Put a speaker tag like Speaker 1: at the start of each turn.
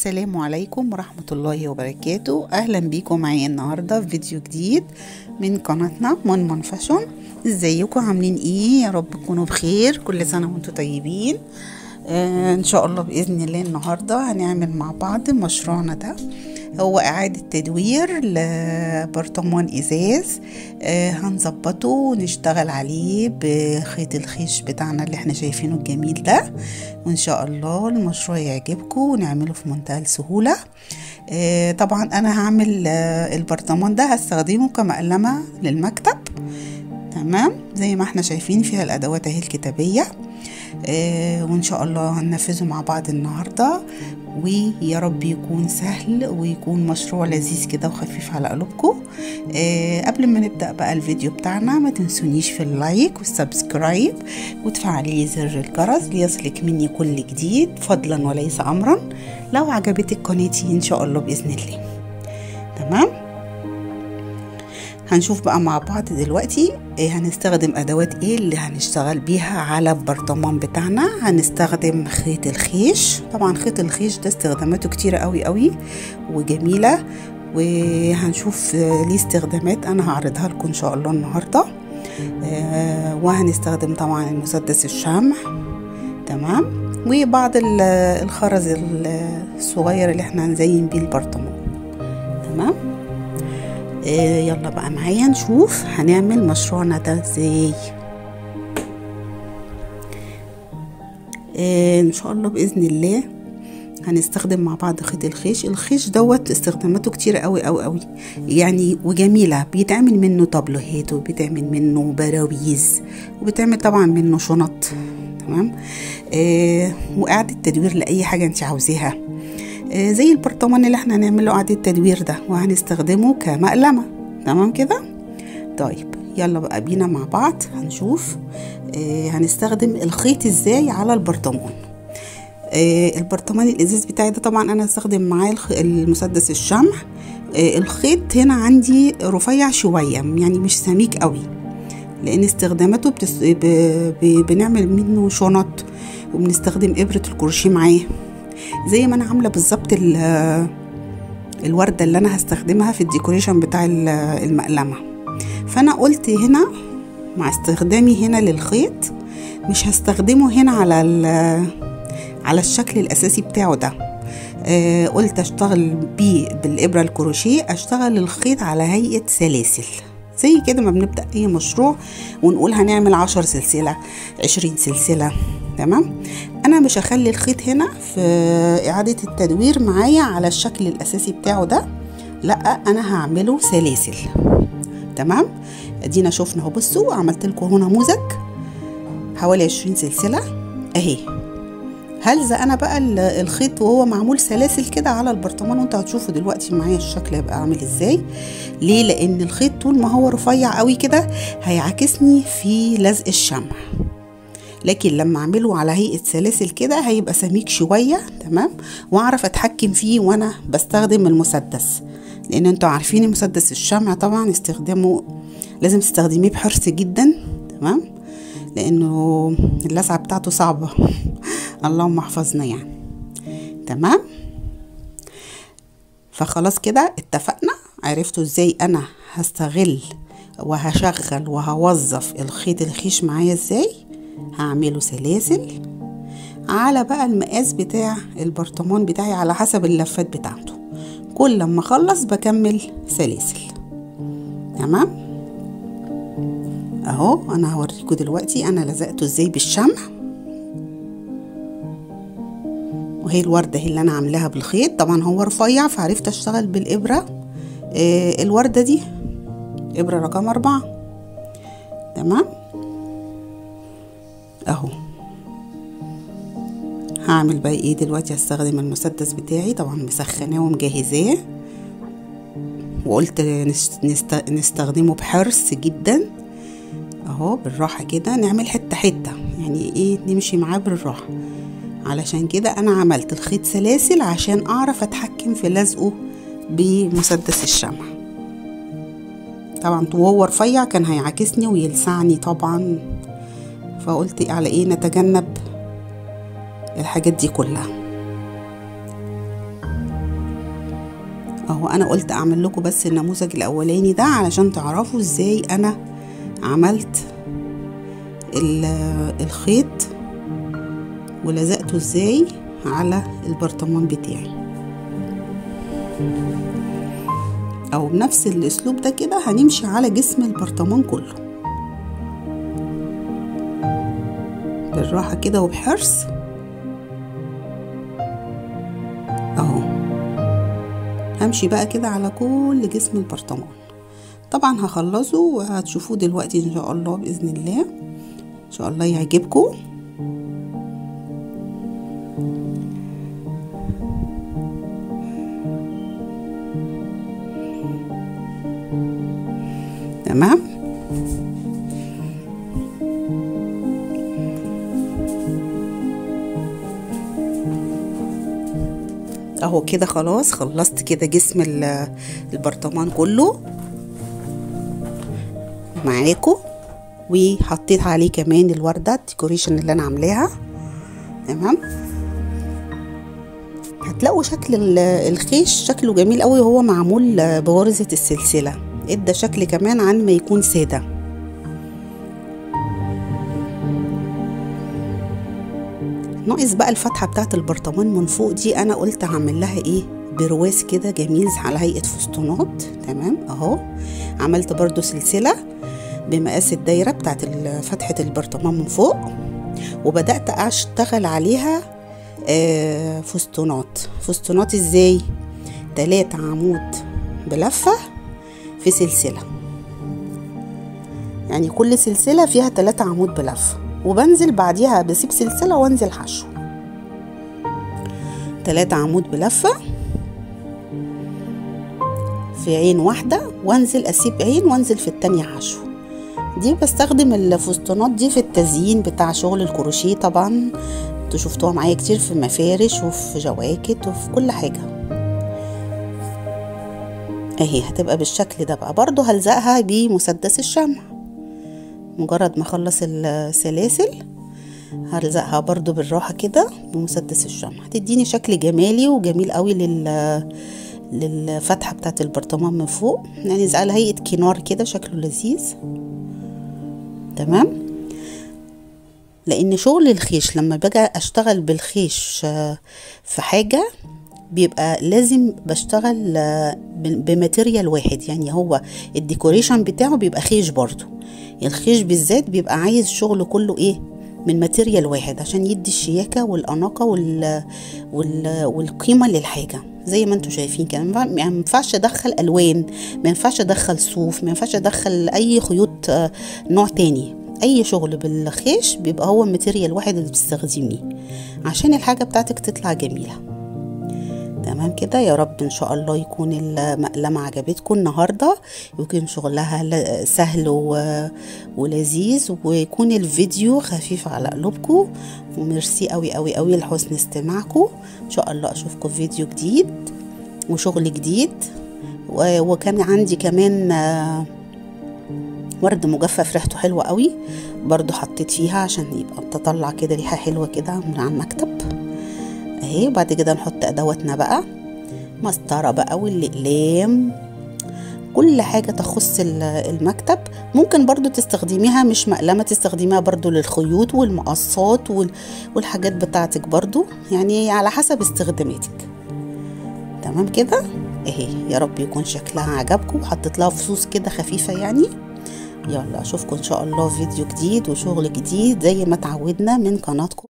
Speaker 1: السلام عليكم ورحمة الله وبركاته أهلا بيكم معايا النهاردة في فيديو جديد من قناتنا من من فاشون ازيكم عاملين ايه يا رب تكونوا بخير كل سنة وانتم طيبين آه ان شاء الله بإذن الله النهاردة هنعمل مع بعض مشروعنا ده هو إعادة تدوير لبرطمان إزاز آه هنظبطه ونشتغل عليه بخيط الخيش بتاعنا اللي احنا شايفينه الجميل ده وإن شاء الله المشروع يعجبكم ونعمله في منتهى السهولة آه طبعا أنا هعمل آه البرطمان ده هستخدمه كمقلمة للمكتب تمام زي ما احنا شايفين فيها الأدوات اهي الكتابية آه وإن شاء الله هننفذه مع بعض النهاردة ويا رب يكون سهل ويكون مشروع لذيذ كده وخفيف على قلوبكم آه قبل ما نبدأ بقى الفيديو بتاعنا ما تنسونيش في اللايك والسبسكرايب وتفعلي زر الجرس ليصلك مني كل جديد فضلا وليس أمرا لو عجبتك قناتي إن شاء الله بإذن الله تمام هنشوف بقى مع بعض دلوقتي إيه هنستخدم ادوات ايه اللي هنشتغل بيها على البرطمان بتاعنا هنستخدم خيط الخيش طبعا خيط الخيش ده استخداماته كتيرة قوي قوي وجميلة وهنشوف ليه استخدامات انا هعرضها لكم ان شاء الله النهاردة آه وهنستخدم طبعا المسدس الشمع تمام وبعض الخرز الصغير اللي احنا هنزين بيه البرطمان تمام آه يلا بقى معايا نشوف هنعمل مشروعنا ده ازاي آه ان شاء الله باذن الله هنستخدم مع بعض خيط الخيش الخيش دوت استخداماته كتيرة قوي قوي قوي يعني وجميلة بيتعمل منه طابلوهات وبيتعمل منه براويز وبيتعمل طبعا منه شنط تمام آه وإعادة تدوير لأي حاجة انت عاوزاها آه زي البرطمان اللي احنا هنعمله إعادة تدوير ده وهنستخدمه كمقلمة تمام كده طيب يلا بقى بينا مع بعض هنشوف آه هنستخدم الخيط ازاي على البرطمان آه البرطمان الازاز بتاعي ده طبعا انا هستخدم معاه المسدس الشمع آه الخيط هنا عندي رفيع شويه يعني مش سميك قوي لان استخداماته بتس... ب... ب... بنعمل منه شنط وبنستخدم ابره الكروشيه معاه زي ما انا عامله بالظبط الورده اللي انا هستخدمها في الديكوريشن بتاع المقلمه فانا قلت هنا مع استخدامي هنا للخيط مش هستخدمه هنا على على الشكل الاساسي بتاعه ده آه قلت اشتغل بيه بالابره الكروشيه اشتغل الخيط على هيئه سلاسل زي كده ما بنبدا اي مشروع ونقول هنعمل عشر سلسله عشرين سلسله تمام انا مش هخلي الخيط هنا في اعاده التدوير معايا على الشكل الاساسي بتاعه ده لا انا هعمله سلاسل تمام ادينا شفنا اهو بصوا عملت لكم هنا نموذج حوالي عشرين سلسله اهي هلزق انا بقى الخيط وهو معمول سلاسل كده على البرطمان وانتوا هتشوفوا دلوقتي معايا الشكل هيبقى عامل ازاي ليه لان الخيط طول ما هو رفيع قوي كده هيعاكسني في لزق الشمع لكن لما اعمله على هيئه سلاسل كده هيبقى سميك شويه تمام واعرف اتحكم فيه وانا بستخدم المسدس لان انتوا عارفين المسدس الشمع طبعا استخدامه لازم تستخدميه بحرص جدا تمام لانه اللسعه بتاعته صعبه اللهم احفظنا يعني تمام فخلاص كده اتفقنا عرفتوا ازاي انا هستغل وهشغل وهوظف الخيط الخيش معايا ازاي هعمله سلاسل على بقى المقاس بتاع البرطمان بتاعي على حسب اللفات بتاعته كل لما اخلص بكمل سلاسل تمام اهو انا هوريكم دلوقتي انا لزقته ازاي بالشمع وهي الوردة هي اللي أنا عاملاها بالخيط طبعا هو رفيع فعرفت أشتغل بالإبرة آه الوردة دي إبرة رقم أربعة تمام أهو هعمل بقى ايه دلوقتي هستخدم المسدس بتاعي طبعا مسخناه ومجهزاه وقلت نست... نستخدمه بحرص جدا اهو بالراحة كده نعمل حتة حتة يعني ايه نمشي معاه بالراحة علشان كده انا عملت الخيط سلاسل عشان اعرف اتحكم في لزقه بمسدس الشمع طبعا وهو رفيع كان هيعاكسني ويلسعني طبعا فقلت على ايه نتجنب الحاجات دي كلها اهو انا قلت اعمل لكم بس النموذج الاولاني ده علشان تعرفوا ازاي انا عملت الخيط ولزقته ازاي على البرطمان بتاعي او بنفس الاسلوب ده كده هنمشي على جسم البرطمان كله بالراحة كده وبحرص اهو همشي بقى كده على كل جسم البرطمان طبعا هخلصه وهتشوفوه دلوقتي ان شاء الله باذن الله ان شاء الله يعجبكم تمام اهو كده خلاص خلصت كده جسم البرطمان كله معاكم وحطيت عليه كمان الوردة الديكوريشن اللي انا عاملاها تمام هتلاقوا شكل الخيش شكله جميل قوي وهو معمول بغرزة السلسلة ادى شكل كمان عن ما يكون سادة ناقص بقى الفتحة بتاعت البرطمان من فوق دي انا قلت هعمل لها ايه برواز كده جميل على هيئة فستونات تمام اهو عملت برضو سلسلة بمقاس الدايرة بتاعت فتحة البرطمان من فوق وبدأت أشتغل عليها آه فستونات فستونات ازاي تلاتة عمود بلفة في سلسلة يعني كل سلسلة فيها تلاتة عمود بلفة وبنزل بعديها بسيب سلسلة وانزل حشو تلاتة عمود بلفة في عين واحدة وانزل اسيب عين وانزل في التانية حشو دي بستخدم الفستونات دي في التزيين بتاع شغل الكروشيه طبعا انتوا شفتوها معايا كتير في مفارش وفي جواكت وفي كل حاجة اهي هتبقى بالشكل ده بقى برضو هلزقها بمسدس الشمع مجرد ما اخلص السلاسل هلزقها برضو بالراحة كده بمسدس الشمع هتديني شكل جمالي وجميل قوي لل للفتحة بتاعت البرطمان من فوق يعني زي على هيئة كنار كده شكله لذيذ تمام لان شغل الخيش لما باجي اشتغل بالخيش في حاجة بيبقى لازم بشتغل بماتيريال واحد يعني هو الديكوريشن بتاعه بيبقى خيش برضو الخيش بالذات بيبقى عايز شغله كله ايه من ماتيريال واحد عشان يدي الشياكة والأناقة وال... وال... والقيمة للحاجة زي ما انتم شايفين كده ما ينفعش ادخل الوان ما ينفعش ادخل صوف ما ينفعش ادخل اي خيوط نوع تاني اي شغل بالخيش بيبقى هو ماتيريال واحد اللي بتستخدميه عشان الحاجة بتاعتك تطلع جميلة تمام كده يا رب ان شاء الله يكون المقلمة عجبتكم النهاردة يكون شغلها سهل و... ولذيذ ويكون الفيديو خفيف على قلوبكم وميرسي قوي قوي قوي لحسن استماعكم ان شاء الله اشوفكم في فيديو جديد وشغل جديد و... وكان عندي كمان ورد مجفف ريحته حلوة قوي برضو حطيت فيها عشان يبقى تطلع كده ريحة حلوة كده من على المكتب اهي وبعد كده نحط ادواتنا بقى مسطره بقى والاقلام كل حاجه تخص المكتب ممكن برضو تستخدميها مش مقلمه تستخدميها برضو للخيوط والمقصات والحاجات بتاعتك برضو يعني على حسب استخداماتك تمام كده اهي يا رب يكون شكلها عجبكم وحطيت لها فصوص كده خفيفه يعني يلا اشوفكم ان شاء الله في فيديو جديد وشغل جديد زي ما تعودنا من قناتكم